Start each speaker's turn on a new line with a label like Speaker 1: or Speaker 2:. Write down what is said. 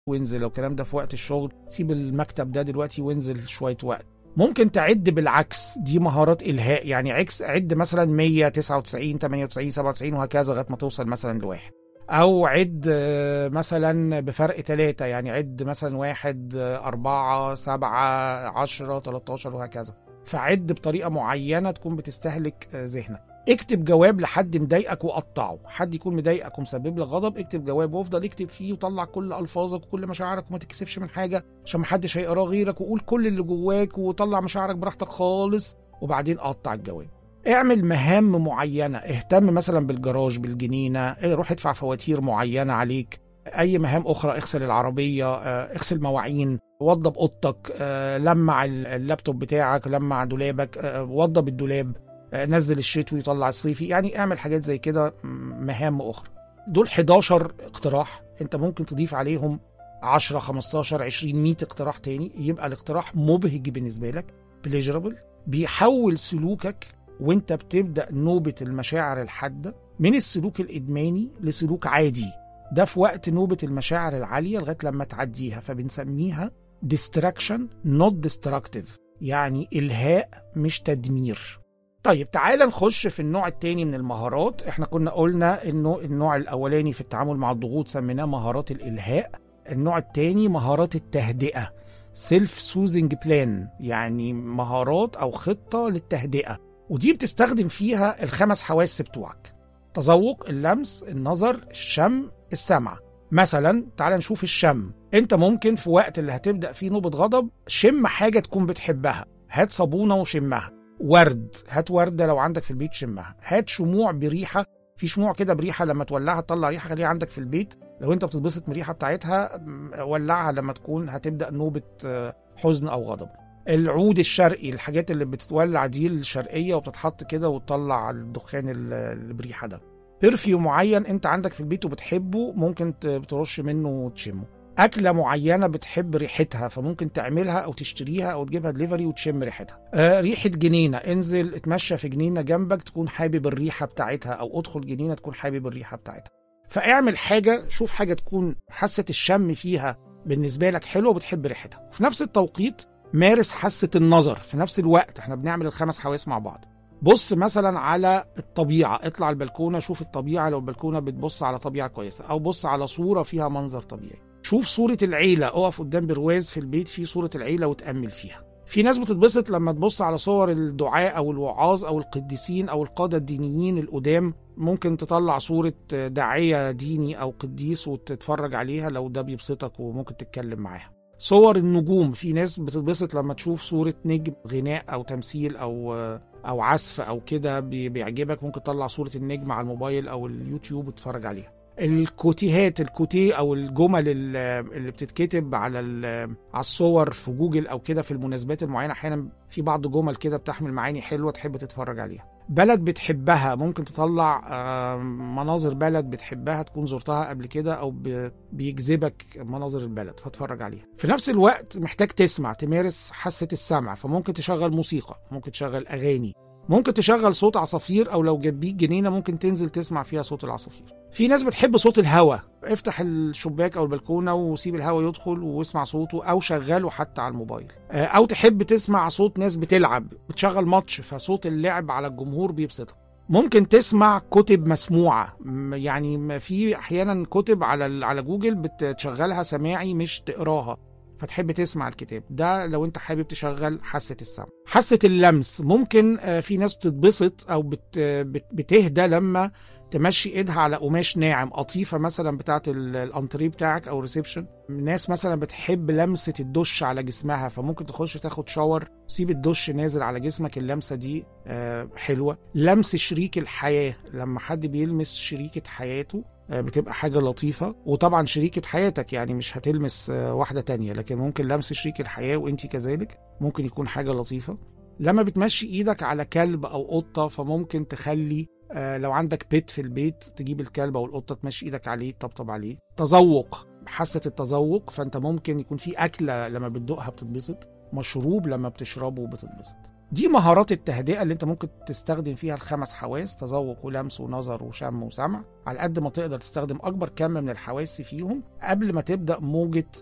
Speaker 1: وانزل لو الكلام ده في وقت الشغل سيب المكتب ده دلوقتي وانزل شويه وقت ممكن تعد بالعكس دي مهارات الهاء يعني عكس عد مثلا 199 98 97 وهكذا لغايه ما توصل مثلا لواحد او عد آه، مثلا بفرق ثلاثة يعني عد مثلا واحد آه، أربعة سبعة عشرة 13 وهكذا فعد بطريقة معينة تكون بتستهلك آه، ذهنك اكتب جواب لحد مضايقك وقطعه حد يكون مضايقك ومسبب لك غضب اكتب جواب وافضل اكتب فيه وطلع كل الفاظك وكل مشاعرك وما تتكسفش من حاجه عشان محدش هيقراه غيرك وقول كل اللي جواك وطلع مشاعرك براحتك خالص وبعدين قطع الجواب اعمل مهام معينه اهتم مثلا بالجراج بالجنينه اه، روح ادفع فواتير معينه عليك اي مهام اخرى اغسل العربيه اه، اغسل مواعين وضب اوضتك اه، لمع اللابتوب بتاعك لمع دولابك اه، وضب الدولاب اه، نزل الشتوي وطلع الصيفي يعني اعمل حاجات زي كده م- مهام اخرى دول 11 اقتراح انت ممكن تضيف عليهم 10 15 20 100 اقتراح تاني يبقى الاقتراح مبهج بالنسبه لك بليجرابل بيحول سلوكك وانت بتبدا نوبه المشاعر الحاده من السلوك الادماني لسلوك عادي ده في وقت نوبه المشاعر العاليه لغايه لما تعديها فبنسميها distraction not destructive يعني الهاء مش تدمير طيب تعال نخش في النوع التاني من المهارات احنا كنا قلنا انه النوع الاولاني في التعامل مع الضغوط سميناه مهارات الالهاء النوع التاني مهارات التهدئه سيلف سوزنج بلان يعني مهارات او خطه للتهدئه ودي بتستخدم فيها الخمس حواس بتوعك تذوق اللمس النظر الشم السمع مثلا تعال نشوف الشم انت ممكن في وقت اللي هتبدا فيه نوبه غضب شم حاجه تكون بتحبها هات صابونه وشمها ورد هات ورده لو عندك في البيت شمها هات شموع بريحه في شموع كده بريحه لما تولعها تطلع ريحه خليها عندك في البيت لو انت بتتبسط من الريحه بتاعتها م، ولعها لما تكون هتبدا نوبه آه، حزن او غضب العود الشرقي الحاجات اللي بتتولع دي الشرقيه وبتتحط كده وتطلع الدخان ال- اللي بريحه ده برفيوم معين انت عندك في البيت وبتحبه ممكن ت- بترش منه وتشمه أكلة معينة بتحب ريحتها فممكن تعملها أو تشتريها أو تجيبها دليفري وتشم ريحتها آه ريحة جنينة انزل اتمشى في جنينة جنبك تكون حابب الريحة بتاعتها أو ادخل جنينة تكون حابب الريحة بتاعتها فاعمل حاجة شوف حاجة تكون حاسة الشم فيها بالنسبة لك حلوة وبتحب ريحتها وفي نفس التوقيت مارس حاسة النظر في نفس الوقت احنا بنعمل الخمس حواس مع بعض بص مثلا على الطبيعة اطلع البلكونة شوف الطبيعة لو البلكونة بتبص على طبيعة كويسة أو بص على صورة فيها منظر طبيعي شوف صورة العيلة اقف قدام برواز في البيت فيه صورة العيلة وتأمل فيها في ناس بتتبسط لما تبص على صور الدعاء او الوعاظ او القديسين او القاده الدينيين القدام ممكن تطلع صوره داعيه ديني او قديس وتتفرج عليها لو ده بيبسطك وممكن تتكلم معاها صور النجوم في ناس بتتبسط لما تشوف صوره نجم غناء او تمثيل او او عزف او كده بيعجبك ممكن تطلع صوره النجم على الموبايل او اليوتيوب وتتفرج عليها الكوتيهات الكوتيه او الجمل اللي بتتكتب على على الصور في جوجل او كده في المناسبات المعينه احيانا في بعض جمل كده بتحمل معاني حلوه تحب تتفرج عليها بلد بتحبها ممكن تطلع مناظر بلد بتحبها تكون زرتها قبل كده او بيجذبك مناظر البلد فاتفرج عليها في نفس الوقت محتاج تسمع تمارس حاسه السمع فممكن تشغل موسيقى ممكن تشغل اغاني ممكن تشغل صوت عصافير او لو جنبيك جنينه ممكن تنزل تسمع فيها صوت العصافير في ناس بتحب صوت الهواء افتح الشباك او البلكونه وسيب الهواء يدخل واسمع صوته او شغله حتى على الموبايل او تحب تسمع صوت ناس بتلعب بتشغل ماتش فصوت اللعب على الجمهور بيبسطك ممكن تسمع كتب مسموعه يعني في احيانا كتب على على جوجل بتشغلها سماعي مش تقراها فتحب تسمع الكتاب ده لو انت حابب تشغل حاسه السمع حاسه اللمس ممكن في ناس بتتبسط او بت بتهدى لما تمشي ايدها على قماش ناعم قطيفه مثلا بتاعه الانتريه بتاعك او الريسبشن ناس مثلا بتحب لمسه الدش على جسمها فممكن تخش تاخد شاور سيب الدش نازل على جسمك اللمسه دي حلوه لمس شريك الحياه لما حد بيلمس شريكه حياته بتبقى حاجة لطيفة وطبعا شريكة حياتك يعني مش هتلمس واحدة تانية لكن ممكن لمس شريك الحياة وانت كذلك ممكن يكون حاجة لطيفة لما بتمشي ايدك على كلب او قطة فممكن تخلي لو عندك بيت في البيت تجيب الكلب او القطة تمشي ايدك عليه تطبطب عليه تذوق حاسة التذوق فانت ممكن يكون في اكلة لما بتدوقها بتتبسط مشروب لما بتشربه بتتبسط دي مهارات التهدئه اللي انت ممكن تستخدم فيها الخمس حواس تذوق ولمس ونظر وشم وسمع على قد ما تقدر تستخدم اكبر كم من الحواس فيهم قبل ما تبدا موجه